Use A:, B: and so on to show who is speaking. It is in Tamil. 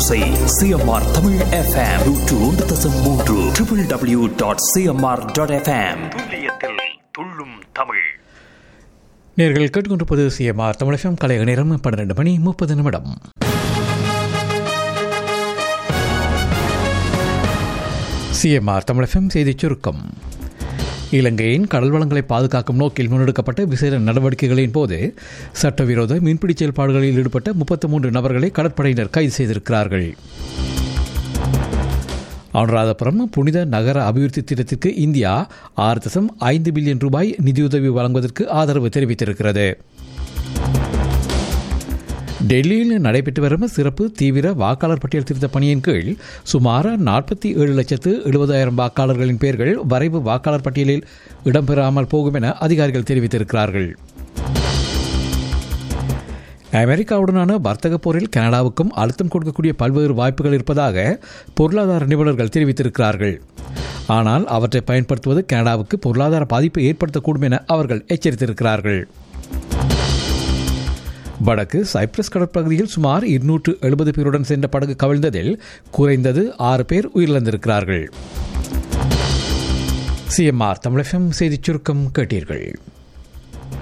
A: ஓசை சிஎம்ஆர் தமிழ் எஃப்எம் நூற்று ஒன்று தசம் மூன்று triple W dot CMR dot FM துல்லியத்தில் துள்ளும் தமிழ்
B: நேர்கள் கேட்டுக்கொண்டிருப்பது சிஎம்ஆர் தமிழகம் கலைய நேரம் பன்னிரண்டு மணி முப்பது நிமிடம் சிஎம்ஆர் தமிழகம் செய்திச் சுருக்கம் இலங்கையின் கடல் வளங்களை பாதுகாக்கும் நோக்கில் முன்னெடுக்கப்பட்ட விசேட நடவடிக்கைகளின் போது சட்டவிரோத மீன்பிடி செயல்பாடுகளில் ஈடுபட்ட முப்பத்தி மூன்று நபர்களை கடற்படையினர் கைது செய்திருக்கிறார்கள் அனுராதபுரம் புனித நகர அபிவிருத்தி திட்டத்திற்கு இந்தியா ஆறு தசம் ஐந்து பில்லியன் ரூபாய் நிதியுதவி வழங்குவதற்கு ஆதரவு தெரிவித்திருக்கிறது டெல்லியில் நடைபெற்று வரும் சிறப்பு தீவிர வாக்காளர் பட்டியல் திருத்த பணியின் கீழ் சுமார் நாற்பத்தி ஏழு லட்சத்து எழுபதாயிரம் வாக்காளர்களின் பெயர்கள் வரைவு வாக்காளர் பட்டியலில் இடம்பெறாமல் போகும் என அதிகாரிகள் தெரிவித்திருக்கிறார்கள் அமெரிக்காவுடனான வர்த்தக போரில் கனடாவுக்கும் அழுத்தம் கொடுக்கக்கூடிய பல்வேறு வாய்ப்புகள் இருப்பதாக பொருளாதார நிபுணர்கள் தெரிவித்திருக்கிறார்கள் ஆனால் அவற்றை பயன்படுத்துவது கனடாவுக்கு பொருளாதார பாதிப்பை ஏற்படுத்தக்கூடும் என அவர்கள் எச்சரித்திருக்கிறார்கள் வடக்கு சைப்ரஸ் கடற்பகுதியில் சுமார் இருநூற்று எழுபது பேருடன் சென்ற படகு கவிழ்ந்ததில் குறைந்தது ஆறு பேர் உயிரிழந்திருக்கிறார்கள் சிஎம்ஆர் தமிழகம் செய்திச் சுருக்கம் கேட்டீர்கள்